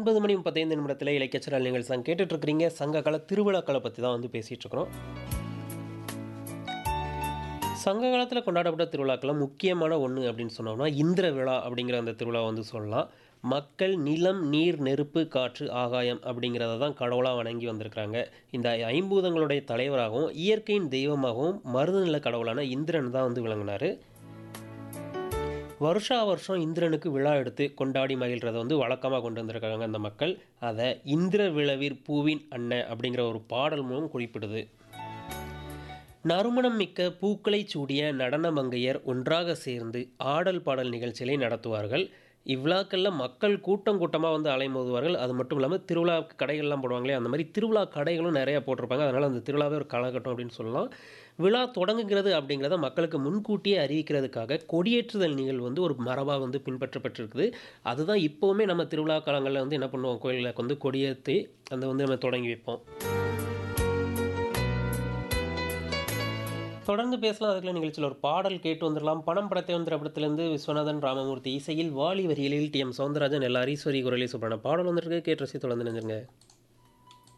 ஒன்பது மணி முப்பத்தைந்து நிமிடத்தில் இலக்கியச்சரல் நீங்கள் சங்க கேட்டுட்டு இருக்கிறீங்க சங்க கால திருவிழாக்களை பற்றி தான் வந்து பேசிகிட்டு இருக்கிறோம் சங்க காலத்தில் கொண்டாடப்பட்ட திருவிழாக்களில் முக்கியமான ஒன்று அப்படின்னு சொன்னோம்னா இந்திர விழா அப்படிங்கிற அந்த திருவிழா வந்து சொல்லலாம் மக்கள் நிலம் நீர் நெருப்பு காற்று ஆகாயம் அப்படிங்கிறத தான் கடவுளாக வணங்கி வந்திருக்கிறாங்க இந்த ஐம்பூதங்களுடைய தலைவராகவும் இயற்கையின் தெய்வமாகவும் மருதநில கடவுளான இந்திரன் தான் வந்து விளங்கினார் வருஷா வருஷம் இந்திரனுக்கு விழா எடுத்து கொண்டாடி மகிழ்கிறத வந்து வழக்கமாக கொண்டு வந்திருக்காங்க அந்த மக்கள் அதை இந்திர விழவிற் பூவின் அண்ணன் அப்படிங்கிற ஒரு பாடல் மூலம் குறிப்பிடுது நறுமணம் மிக்க பூக்களை சூடிய நடன மங்கையர் ஒன்றாக சேர்ந்து ஆடல் பாடல் நிகழ்ச்சிகளை நடத்துவார்கள் இவ்விழாக்களில் மக்கள் கூட்டம் கூட்டமாக வந்து அலைமோதுவார்கள் அது மட்டும் இல்லாமல் திருவிழா கடைகள்லாம் போடுவாங்களே அந்த மாதிரி திருவிழா கடைகளும் நிறையா போட்டிருப்பாங்க அதனால் அந்த திருவிழாவே ஒரு காலகட்டம் அப்படின்னு சொல்லலாம் விழா தொடங்குகிறது அப்படிங்கிறத மக்களுக்கு முன்கூட்டியே அறிவிக்கிறதுக்காக கொடியேற்றுதல் நிகழ்வு வந்து ஒரு மரபாக வந்து பின்பற்றப்பட்டிருக்குது அதுதான் இப்போவுமே நம்ம திருவிழா காலங்களில் வந்து என்ன பண்ணுவோம் கோயிலில் வந்து கொடியேற்றி அந்த வந்து நம்ம தொடங்கி வைப்போம் தொடர்ந்து பேசலாம் அதுக்குள்ள நிகழ்ச்சியில் ஒரு பாடல் கேட்டு வந்துடலாம் பணம் படத்தை வந்த படத்திலிருந்து விஸ்வநாதன் ராமமூர்த்தி இசையில் வாலி வரிகளில் டி எம் சவுந்தரராஜன் எல்லா ஈஸ்வரி குரலி சொல்கிறான பாடல் வந்திருக்கு கேட்டு ரசி தொடர்ந்து நினைஞ்சிருங்க